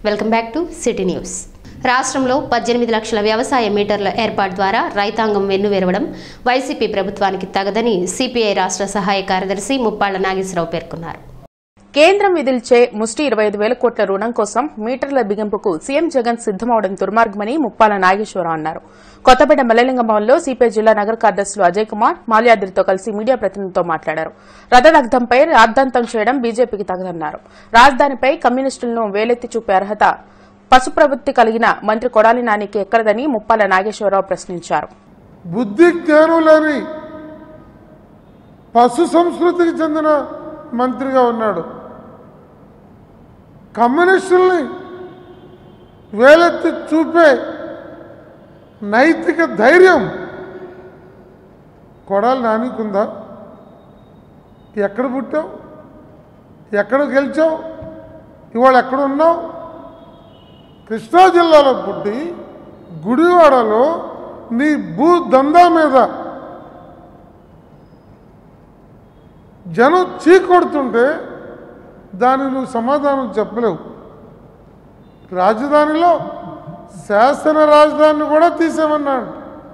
Welcome back to city news రాష్ట్రంలో పద్దెనిమిది లక్షల వ్యవసాయ మీటర్ల ఏర్పాటు ద్వారా రైతాంగం వెన్నువిరవడం వైసీపీ ప్రభుత్వానికి తగదని సిపిఐ రాష్ట్ర సహాయ కార్యదర్శి ముప్పాళ్ల నాగేశ్వరరావు పేర్కొన్నారు కేంద్రం విధిల్చే ముష్టి ఇరవై ఐదు వేల కోట్ల రుణం కోసం మీటర్ల బిగింపుకు సీఎం జగన్ సిద్దమవడం దుర్మార్గమని ముప్పాల నాగేశ్వరరావు అన్నారు కొత్తపేట మల్లలింగంలో సిపిఐ జిల్లా నగర కార్యదర్శులు అజయ్ కుమార్ మాల్యాద్రితో కలిసి మీడియా ప్రతినిధులతో మాట్లాడారు రథదగ్ధంపై రాద్ధాంతం చేయడం బీజేపీకి తగదన్నారు రాజధానిపై కమ్యూనిస్టులను వేలెత్తి చూపే అర్హత పశుప్రవృత్తి కలిగిన మంత్రి కొడాలి నానికి ఎక్కడదని ముప్పాల నాగేశ్వరరావు ప్రశ్నించారు బుద్ధి జ్ఞానం లేని పశు సంస్కృతికి చెందిన మంత్రిగా ఉన్నాడు కమ్యూనిస్టుల్ని వేలెత్తి చూపే నైతిక ధైర్యం కొడాలి నానికుందా ఎక్కడ పుట్టావు ఎక్కడ గెలిచావు ఇవాళ ఎక్కడ ఉన్నావు కృష్ణా జిల్లాలో పుట్టి గుడివాడలో నీ భూ దందా మీద జనం చీకొడుతుంటే దానికి నువ్వు సమాధానం చెప్పలేవు రాజధానిలో శాసన రాజధానిని కూడా తీసేమన్నాడు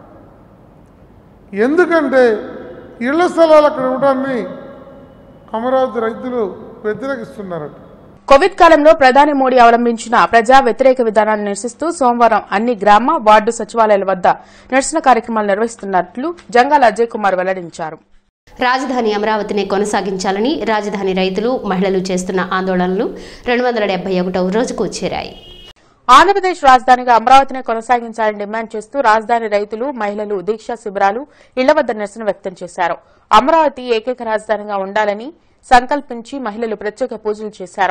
ఎందుకంటే ఇళ్ల స్థలాలు అక్కడ ఇవ్వడాన్ని అమరావతి రైతులు వ్యతిరేకిస్తున్నారట కోవిడ్ కాలంలో ప్రధాని మోడీ అవలంబించిన ప్రజా వ్యతిరేక విధానాన్ని నిరసిస్తూ సోమవారం అన్ని గ్రామ వార్డు సచివాలయాల వద్ద నిరసన కార్యక్రమాలు నిర్వహిస్తున్నట్లు జంగాల అజయ్ కుమార్ వెల్లడించారు రాజధాని అమరావతిని కొనసాగించాలని రాజధాని రైతులు మహిళలు చేస్తున్న ఆందోళనలు రెండు వందల డెబ్బై ఒకటవ రోజుకు చేరాయి ఆంధ్రప్రదేశ్ రాజధానిగా అమరావతిని కొనసాగించాలని డిమాండ్ చేస్తూ రాజధాని రైతులు మహిళలు దీక్షా శిబిరాలు ఇళ్ల వద్ద నిరసన వ్యక్తం చేశారు అమరావతి ఏకైక రాజధానిగా ఉండాలని సంకల్పించి మహిళలు ప్రత్యేక పూజలు చేశారు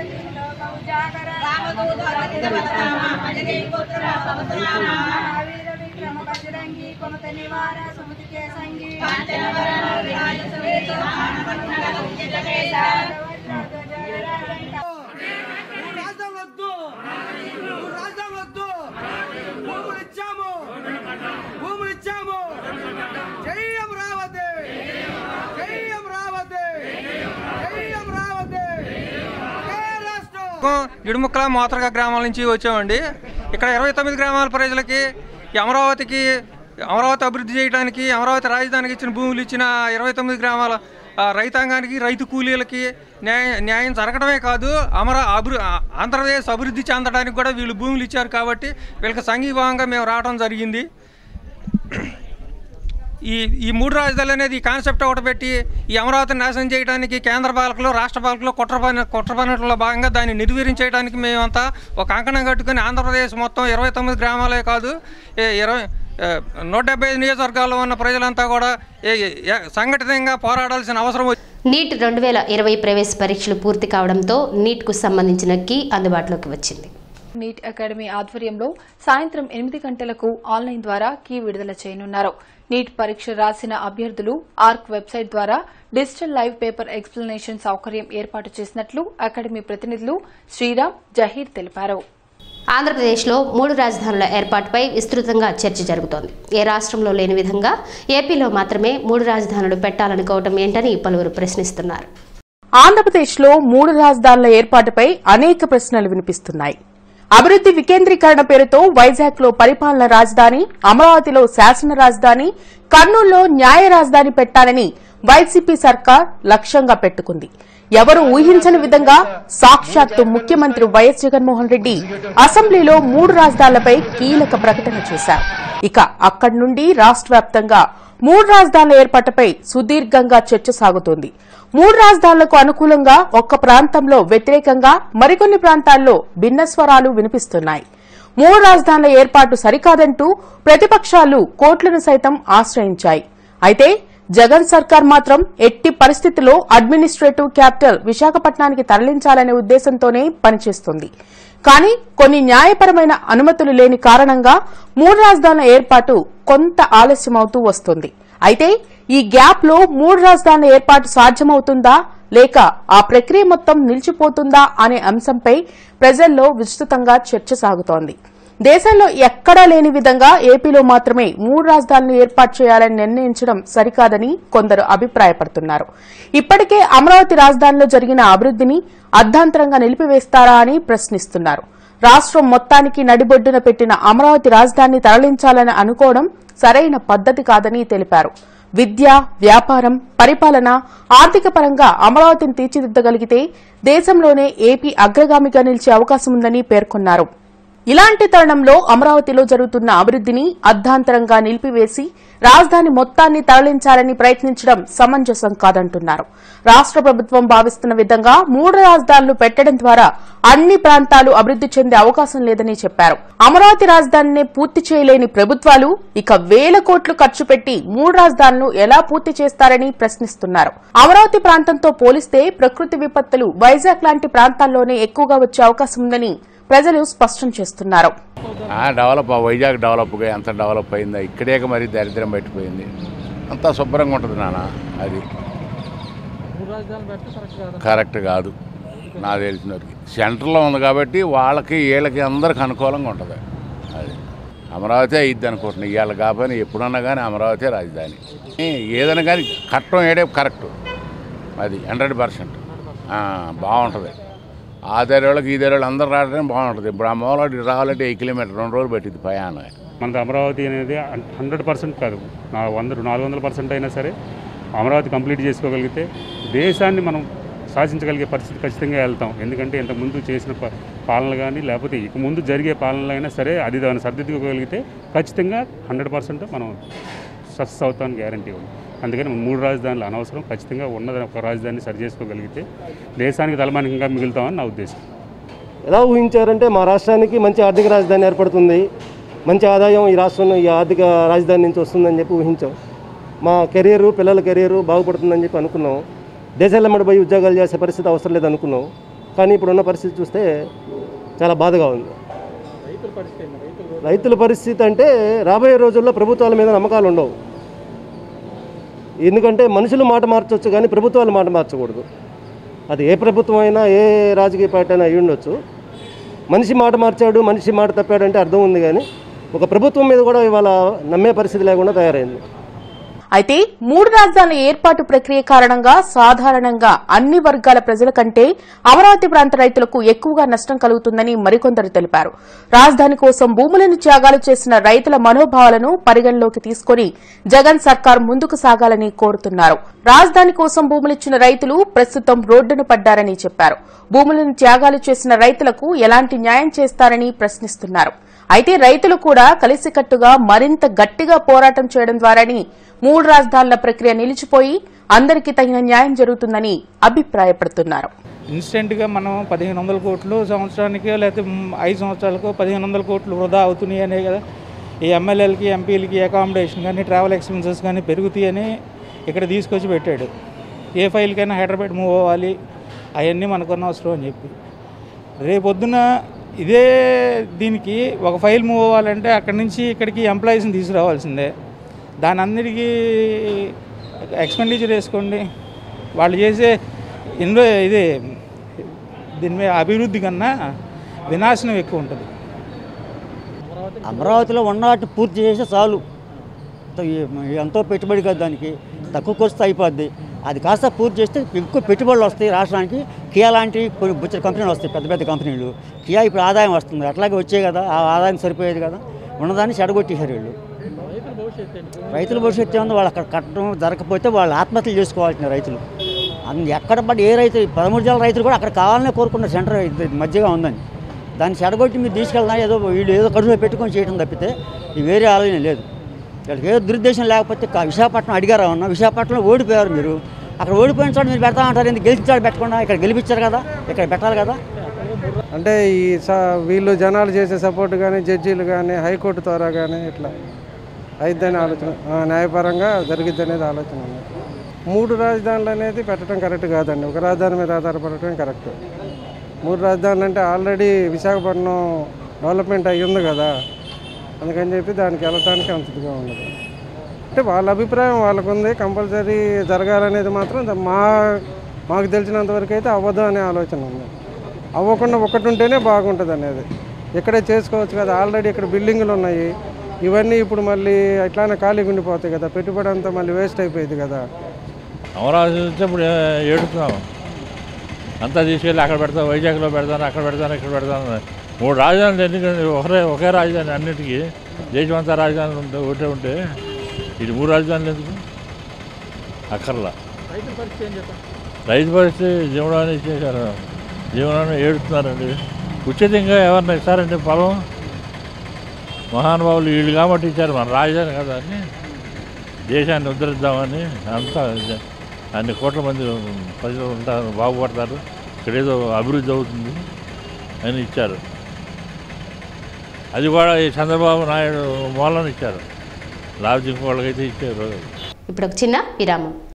महावीर विक्रम बजरंगी कुमत निवार सुमति के संगी రాజధాని వద్దు నువ్వు రాజధాని వద్దు భూములు ఇచ్చాము భూములు ఇచ్చాము జై అమరావతి జై అమరావతి జై అమరావతి ఒకే రాష్ట్రం ఇడుముక్కల మోతరగా గ్రామాల నుంచి వచ్చామండి ఇక్కడ ఇరవై తొమ్మిది గ్రామాల ప్రజలకి ఈ అమరావతికి అమరావతి అభివృద్ధి చేయడానికి అమరావతి రాజధానికి ఇచ్చిన భూములు ఇచ్చిన ఇరవై తొమ్మిది గ్రామాల ఆ, రైతాంగానికి రైతు కూలీలకి న్యాయ న్యాయం జరగడమే కాదు అమర అభివృ ఆంధ్రప్రదేశ్ అభివృద్ధి చెందడానికి కూడా వీళ్ళు భూములు ఇచ్చారు కాబట్టి వీళ్ళకి సంఘీభావంగా మేము రావడం జరిగింది ఈ ఈ మూడు రాజధానులు అనేది ఈ కాన్సెప్ట్ ఒకటి పెట్టి ఈ అమరావతిని నాశనం చేయడానికి కేంద్ర పాలకులు రాష్ట్ర పాలకులు కుట్ర పని కుట్ర పనుల్లో భాగంగా దాన్ని నిర్వీర్యం చేయడానికి మేమంతా ఒక అంకణం కట్టుకుని ఆంధ్రప్రదేశ్ మొత్తం ఇరవై తొమ్మిది గ్రామాలే కాదు ఏ ఇరవై ఏ, నూట డెబ్బై ఐదు నియోజకవర్గాల్లో ఉన్న ప్రజలంతా కూడా ఏ- ఏ- సంఘటితంగా పోరాడాల్సిన అవసరం వచ్చి నీట్ రెండు వేల ఇరవై ప్రవేశ పరీక్షలు పూర్తి కావడంతో నీట్కు సంబంధించిన కీ అందుబాటులోకి వచ్చింది నీట్ అకాడమీ ఆధ్వర్యంలో సాయంత్రం ఎనిమిది గంటలకు ఆన్లైన్ ద్వారా కీ విడుదల చేయనున్నారు నీట్ పరీక్ష రాసిన అభ్యర్థులు ఆర్క్ వెబ్సైట్ ద్వారా డిజిటల్ లైవ్ పేపర్ ఎక్స్ప్లెనేషన్ సౌకర్యం ఏర్పాటు చేసినట్లు అకాడమీ ప్రతినిధులు శ్రీరామ్ జహీర్ తెలిపారు ఆంధ్రప్రదేశ్లో మూడు రాజధానుల ఏర్పాటుపై విస్తృతంగా చర్చ జరుగుతోంది ఏ రాష్ట్రంలో లేని విధంగా ఏపీలో మాత్రమే మూడు రాజధానులు పెట్టాలనుకోవటం ఏంటని పలువురు ప్రశ్నిస్తున్నారు ఆంధ్రప్రదేశ్లో మూడు రాజధానుల ఏర్పాటుపై అనేక ప్రశ్నలు వినిపిస్తున్నాయి అభివృద్ది వికేంద్రీకరణ పేరుతో వైజాగ్ లో పరిపాలన రాజధాని అమరావతిలో శాసన రాజధాని కర్నూలులో న్యాయ రాజధాని పెట్టాలని వైసీపీ సర్కార్ లక్ష్యంగా పెట్టుకుంది ఎవరు ఊహించని విధంగా సాక్షాత్తు ముఖ్యమంత్రి వైఎస్ జగన్మోహన్ రెడ్డి అసెంబ్లీలో మూడు రాజధానులపై కీలక ప్రకటన చేశారు ఇక అక్కడి నుండి రాష్ట్ర వ్యాప్తంగా మూడు రాజధానుల ఏర్పాటుపై సుదీర్ఘంగా చర్చ సాగుతోంది మూడు రాజధానులకు అనుకూలంగా ఒక్క ప్రాంతంలో వ్యతిరేకంగా మరికొన్ని ప్రాంతాల్లో భిన్న స్వరాలు వినిపిస్తున్నాయి మూడు రాజధానుల ఏర్పాటు సరికాదంటూ ప్రతిపక్షాలు కోర్టులను సైతం ఆశ్రయించాయి అయితే జగన్ సర్కార్ మాత్రం ఎట్టి పరిస్థితుల్లో అడ్మినిస్ట్రేటివ్ క్యాపిటల్ విశాఖపట్నానికి తరలించాలనే ఉద్దేశంతోనే పనిచేస్తుంది కానీ కొన్ని న్యాయపరమైన అనుమతులు లేని కారణంగా మూడు రాజధానుల ఏర్పాటు కొంత ఆలస్యమవుతూ వస్తుంది అయితే ఈ గ్యాప్ లో మూడు రాజధానుల ఏర్పాటు సాధ్యమవుతుందా లేక ఆ ప్రక్రియ మొత్తం నిలిచిపోతుందా అనే అంశంపై ప్రజల్లో విస్తృతంగా చర్చ సాగుతోంది దేశంలో ఎక్కడా లేని విధంగా ఏపీలో మాత్రమే మూడు రాజధానులు ఏర్పాటు చేయాలని నిర్ణయించడం సరికాదని కొందరు అభిప్రాయపడుతున్నారు ఇప్పటికే అమరావతి రాజధానిలో జరిగిన అభివృద్దిని అర్ధాంతరంగా నిలిపివేస్తారా అని ప్రశ్నిస్తున్నారు రాష్ట్రం మొత్తానికి నడిబొడ్డున పెట్టిన అమరావతి రాజధానిని తరలించాలని అనుకోవడం సరైన పద్దతి కాదని తెలిపారు విద్య వ్యాపారం పరిపాలన ఆర్థిక పరంగా అమరావతిని తీర్చిదిద్దగలిగితే దేశంలోనే ఏపీ అగ్రగామిగా నిలిచే అవకాశం ఉందని పేర్కొన్నారు ఇలాంటి తరుణంలో అమరావతిలో జరుగుతున్న అభివృద్దిని అర్ధాంతరంగా నిలిపివేసి రాజధాని మొత్తాన్ని తరలించాలని ప్రయత్నించడం సమంజసం కాదంటున్నారు రాష్ట్ర ప్రభుత్వం భావిస్తున్న విధంగా మూడు రాజధానులు పెట్టడం ద్వారా అన్ని ప్రాంతాలు అభివృద్ది చెందే అవకాశం లేదని చెప్పారు అమరావతి రాజధానినే పూర్తి చేయలేని ప్రభుత్వాలు ఇక వేల కోట్లు ఖర్చు పెట్టి మూడు రాజధానులు ఎలా పూర్తి చేస్తారని ప్రశ్నిస్తున్నారు అమరావతి ప్రాంతంతో పోలిస్తే ప్రకృతి విపత్తులు వైజాగ్ లాంటి ప్రాంతాల్లోనే ఎక్కువగా వచ్చే అవకాశం ఉందని ప్రజలు స్పష్టం చేస్తున్నారు ఆ, డెవలప్ ఆ వైజాగ్ డెవలప్గా ఎంత డెవలప్ అయిందో ఇక్కడే మరి దరిద్రం పెట్టిపోయింది అంతా శుభ్రంగా ఉంటుంది నాన్న అది కరెక్ట్ కాదు నాకు తెలిసిన వరకు సెంటర్లో ఉంది కాబట్టి వాళ్ళకి వీళ్ళకి అందరికి అనుకూలంగా ఉంటుంది అది అమరావతి అయ్యిద్ది అనుకుంటున్నాను ఇవాళ కాకపోయినా ఎప్పుడన్నా కానీ అమరావతి రాజధాని ఏ, ఏదైనా కానీ కట్టడం ఏడే కరెక్ట్ అది హండ్రెడ్ పర్సెంట్ బాగుంటుంది ఆ వాళ్ళకి ఈ వాళ్ళకి అందరు రావడానికి బాగుంటుంది ఇప్పుడు ఆ మూలకి రావాలంటే ఎయి కిలోమీటర్ రెండు రోజులు పెట్టింది ప్రయాణం మనది అమరావతి అనేది హండ్రెడ్ పర్సెంట్ కాదు నా వంద నాలుగు వందల పర్సెంట్ అయినా సరే అమరావతి కంప్లీట్ చేసుకోగలిగితే దేశాన్ని మనం శాసించగలిగే పరిస్థితి ఖచ్చితంగా వెళ్తాం ఎందుకంటే ఇంతకుముందు చేసిన ప- పాలనలు కానీ లేకపోతే ఇక ముందు జరిగే పాలనలు అయినా సరే అది దాన్ని సర్దిద్దుకోగలిగితే ఖచ్చితంగా హండ్రెడ్ పర్సెంట్ మనం సక్సెస్ అవుతామని గ్యారంటీ ఉంది అందుకని మూడు రాజధానులు అనవసరం ఖచ్చితంగా ఉన్నది ఒక రాజధానిని సరి చేసుకోగలిగితే దేశానికి తలమానికంగా మిగులుతామని నా ఉద్దేశం ఎలా ఊహించారంటే మా రాష్ట్రానికి మంచి ఆర్థిక రాజధాని ఏర్పడుతుంది మంచి ఆదాయం ఈ రాష్ట్రంలో ఈ ఆర్థిక రాజధాని నుంచి వస్తుందని చెప్పి ఊహించాం మా కెరీరు పిల్లల కెరీరు బాగుపడుతుందని చెప్పి అనుకున్నాం దేశాల మడి పోయి ఉద్యోగాలు చేసే పరిస్థితి అవసరం లేదు అనుకున్నాం కానీ ఇప్పుడున్న పరిస్థితి చూస్తే చాలా బాధగా ఉంది రైతుల పరిస్థితి అంటే రాబోయే రోజుల్లో ప్రభుత్వాల మీద నమ్మకాలు ఉండవు ఎందుకంటే మనుషులు మాట మార్చవచ్చు కానీ ప్రభుత్వాలు మాట మార్చకూడదు అది ఏ ప్రభుత్వం అయినా ఏ రాజకీయ పార్టీ అయినా అయి ఉండొచ్చు మనిషి మాట మార్చాడు మనిషి మాట తప్పాడంటే అర్థం ఉంది కానీ ఒక ప్రభుత్వం మీద కూడా ఇవాళ నమ్మే పరిస్థితి లేకుండా తయారైంది అయితే మూడు రాజధానుల ఏర్పాటు ప్రక్రియ కారణంగా సాధారణంగా అన్ని వర్గాల ప్రజల కంటే అమరావతి ప్రాంత రైతులకు ఎక్కువగా నష్టం కలుగుతుందని మరికొందరు తెలిపారు రాజధాని కోసం భూములను త్యాగాలు చేసిన రైతుల మనోభావాలను పరిగణలోకి తీసుకుని జగన్ సర్కార్ ముందుకు సాగాలని కోరుతున్నారు రాజధాని కోసం భూములిచ్చిన రైతులు ప్రస్తుతం రోడ్డున పడ్డారని చెప్పారు భూములను త్యాగాలు చేసిన రైతులకు ఎలాంటి న్యాయం చేస్తారని ప్రశ్నిస్తున్నారు అయితే రైతులు కూడా కలిసికట్టుగా మరింత గట్టిగా పోరాటం చేయడం ద్వారానే మూడు రాజధానుల ప్రక్రియ నిలిచిపోయి అందరికీ తగిన న్యాయం జరుగుతుందని అభిప్రాయపడుతున్నారు ఇన్స్టెంట్గా మనం పదిహేను వందల కోట్లు సంవత్సరానికి లేకపోతే మ్, ఐదు సంవత్సరాలకు పదిహేను వందల కోట్లు వృధా అవుతున్నాయి అనే కదా ఈ ఎమ్మెల్యేలకి ఎంపీలకి అకామిడేషన్ కానీ ట్రావెల్ ఎక్స్పెన్సెస్ కానీ పెరుగుతాయని ఇక్కడ తీసుకొచ్చి పెట్టాడు ఏ ఫైల్కైనా హైదరాబాద్ మూవ్ అవ్వాలి అవన్నీ మనకున్న అవసరం అని చెప్పి రేపొద్దున ఇదే దీనికి ఒక ఫైల్ మూవ్ అవ్వాలంటే అక్కడి నుంచి ఇక్కడికి ఎంప్లాయీస్ని తీసుకురావాల్సిందే దాని అందరికీ ఎక్స్పెండిచర్ వేసుకోండి వాళ్ళు చేసే ఇన్వే ఇది దీని మీద అభివృద్ధి కన్నా వినాశనం ఎక్కువ ఉంటుంది అమరావతిలో ఉన్న వాటిని పూర్తి చేస్తే చాలు ఎంతో- ఎంతో పెట్టుబడి కదా దానికి తక్కువ ఖర్చుతో అయిపోద్ది అది కాస్త పూర్తి చేస్తే ఎక్కువ పెట్టుబడులు వస్తాయి రాష్ట్రానికి కియా లాంటి కొన్ని బుచ్చర కంపెనీలు వస్తాయి పెద్ద పెద్ద కంపెనీలు కియా ఇప్పుడు ఆదాయం వస్తుంది అట్లాగే వచ్చాయి కదా ఆ ఆదాయం సరిపోయేది కదా ఉన్నదాన్ని చెడగొట్టేశారు వీళ్ళు రైతుల భవిష్యత్తు ఏముంది వాళ్ళు అక్కడ కట్టడం జరగకపోతే వాళ్ళు ఆత్మహత్యలు చేసుకోవాల్సిన రైతులు అందు ఎక్కడ పడి ఏ రైతు పదమూడు జిల్లాల రైతులు కూడా అక్కడ కావాలనే కోరుకున్న సెంటర్ ఇది మధ్యగా ఉందని దాన్ని చెడగొట్టి మీరు తీసుకెళ్ళినా ఏదో వీళ్ళు ఏదో కడుపులో పెట్టుకొని చేయడం తప్పితే ఇది వేరే ఆలోచన లేదు వీళ్ళకి ఏదో దురుద్దేశం లేకపోతే కా- విశాఖపట్నం అడిగారా ఉన్నా విశాఖపట్నంలో ఓడిపోయారు మీరు అక్కడ ఓడిపోయిన చోట మీరు పెడతా ఉంటారు ఎందుకు గెలిచాడు పెట్టకుండా ఇక్కడ గెలిపించారు కదా ఇక్కడ పెట్టాలి కదా అంటే ఈ స- వీళ్ళు జనాలు చేసే సపోర్ట్ కానీ జడ్జీలు కానీ హైకోర్టు ద్వారా కానీ ఇట్లా అయిద్దని ఆలోచన ఆ, న్యాయపరంగా జరిగిద్ది అనేది ఆలోచన ఉంది మూడు రాజధానులు అనేది పెట్టడం కరెక్ట్ కాదండి ఒక రాజధాని మీద ఆధారపడటం కరెక్ట్ మూడు రాజధానులు అంటే ఆల్రెడీ విశాఖపట్నం డెవలప్మెంట్ అయ్యి ఉంది కదా అందుకని చెప్పి దానికి వెళ్ళటానికి అంతగా ఉండదు అంటే వాళ్ళ అభిప్రాయం వాళ్ళకు ఉంది కంపల్సరీ జరగాలనేది మాత్రం ద- మా మాకు తెలిసినంత వరకు అయితే అవ్వదు అనే ఆలోచన ఉంది అవ్వకుండా ఒకటి ఉంటేనే బాగుంటుంది అనేది ఇక్కడే చేసుకోవచ్చు కదా ఆల్రెడీ ఇక్కడ బిల్డింగులు ఉన్నాయి ఇవన్నీ ఇప్పుడు మళ్ళీ ఎట్లానే ఖాళీగా ఉండిపోతాయి కదా పెట్టుబడి అంతా మళ్ళీ వేస్ట్ అయిపోయింది కదా అమరావతి నుంచి ఇప్పుడు ఏ- ఏడుతున్నాం అంతా తీసుకెళ్ళి అక్కడ పెడతాను వైజాగ్లో పెడతాను అక్కడ పెడతాను ఇక్కడ పెడతాను మూడు రాజధానులు ఎందుకంటే ఒకరే ఒకే రాజధాని అన్నిటికీ దేశం అంతా రాజధానులు ఉంటే ఒకటే ఉంటే ఇది మూడు రాజధానులు ఎందుకు అక్కర్లా రైతుల పరిస్థితి ఏం చెప్పండి రైతు పరిస్థితి జీవనాన్ని ఇచ్చేసారు జీవనాన్ని ఏడుతున్నారండి ఉచితంగా ఎవరిని ఇస్తారండి పొలం మహానుభావులు వీళ్ళు కాబట్టి ఇచ్చారు మన రాజధాని కదా అని దేశాన్ని ఉద్ధరిద్దామని అంతా ఇదే. అన్ని కోట్ల మంది ప్రజలు ఉంటారు బాగుపడతారు ఇక్కడ ఏదో అభివృద్ధి అవుతుంది అని ఇచ్చారు అది కూడా ఈ చంద్రబాబు నాయుడు మూలన ఇచ్చారు లేకపోతే ఇంకోళ్ళకైతే ఇచ్చారు ఇప్పుడు ఒక చిన్న విరామం